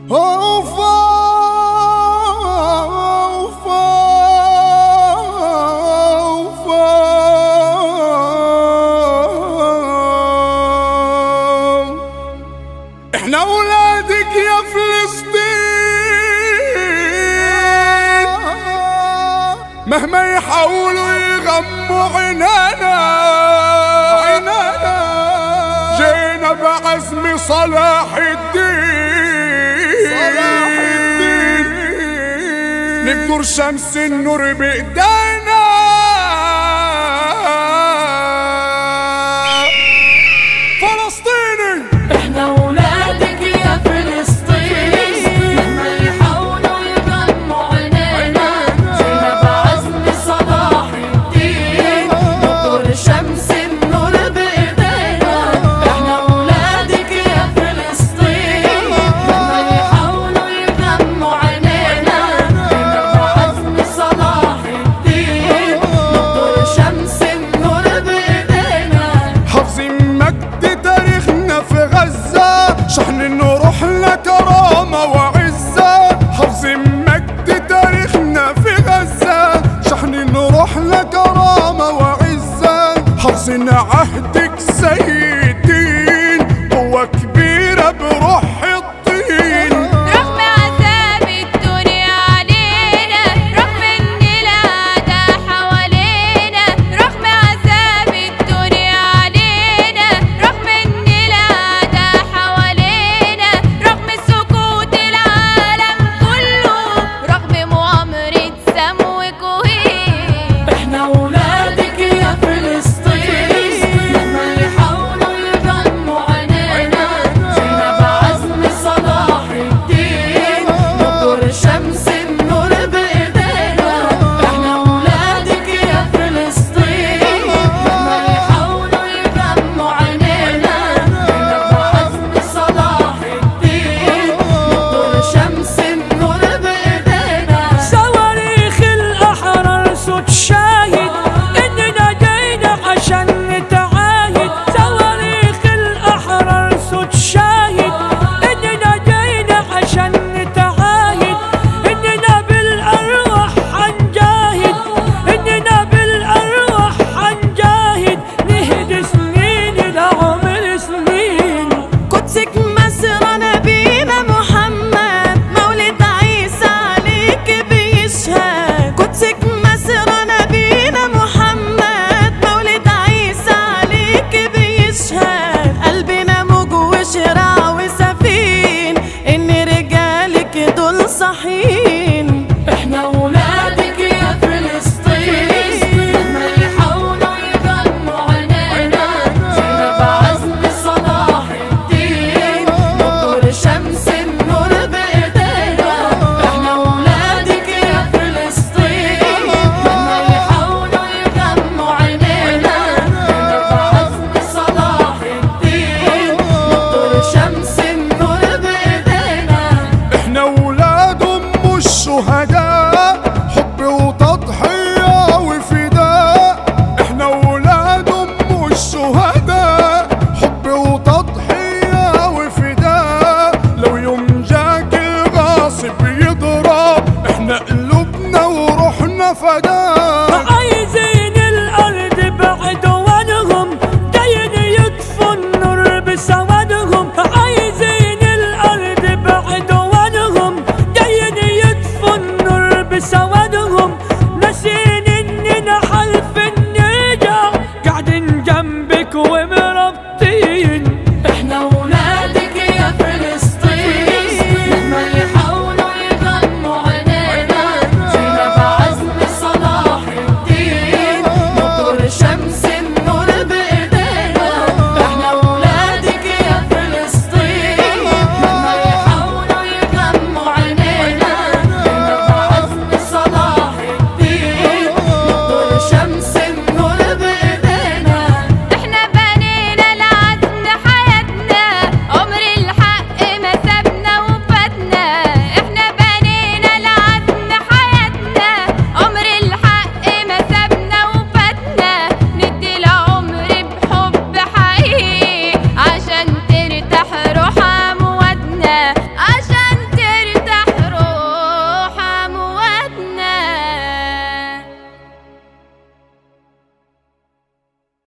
اوفا اوفا اوفا احنا اولادك يا فلسطين مهما يحاولوا يغموا عنانا عنانا جينا بعزم صلاح الدين صلاح الدين نبدر شمس النور بايدينا فلسطيني احنا ولادك يا فلسطين لما يحاولوا يغموا عينينا جينا بعزم صلاح الدين نطر شمس النور بايدينا احنا ولادك يا فلسطين لما يحاولوا يغموا عينينا جينا بعزم صلاح الدين نطر شمس النور بايدينا حافظين مجد تاريخنا في غزة شحن نروح لكرامة وعزة حافظين مجد تاريخنا في غزة شحن نروح لكرامة وعزة حافظين عهدك سيدين قوة كبيرة بروح الطين رغم عذاب الدنيا علينا رغم ان الأعداء حوالينا رغم عذاب الدنيا علينا رغم ان الأعداء حوالينا رغم سكوت العالم كله رغم مؤامرة سم وكوين احنا ولادك يا فلسطين لما يحاولوا يغموا عينينا جينا بعزم صلاح الدين نطر شمس النور بايدينا احنا ولادك يا فلسطين لما يحاولوا يغموا عينينا جينا بعزم صلاح الدين نطر شمس النور بايدينا صواريخ الأحرار صوت شاهد إننا جينا عشان نتعاهد صواريخ الأحرار صوت شاهد إننا جينا عشان نتعاهد إننا بالأرواح حنجاهد إننا بالأرواح حنجاهد نهدي سنين العمر سنين قدسك مسرى نبينا محمد مولد عيسى عليك بيشهد قدسك مسرى نبينا محمد مولد عيسى عليك بيشهد قلبنا موج وشراع وسفين ان رجالك دول صحيين احنا ولادك يا فلسطين لما يحاولوا يغموا عينينا جينا بعزم صلاح الدين نطر شمس النور بايدينا احنا ولادك يا فلسطين لما يحاولوا يغموا عينينا جينا بعزم صلاح الدين نطر شمس النور بايدينا احنا ولاد ام الشهداء حب وتضحية وفداء احنا ولاد ام الشهداء حب وتضحية وفداء لو يوم جاك الغاصب يضرب احنا قلوبنا وروحنا فداء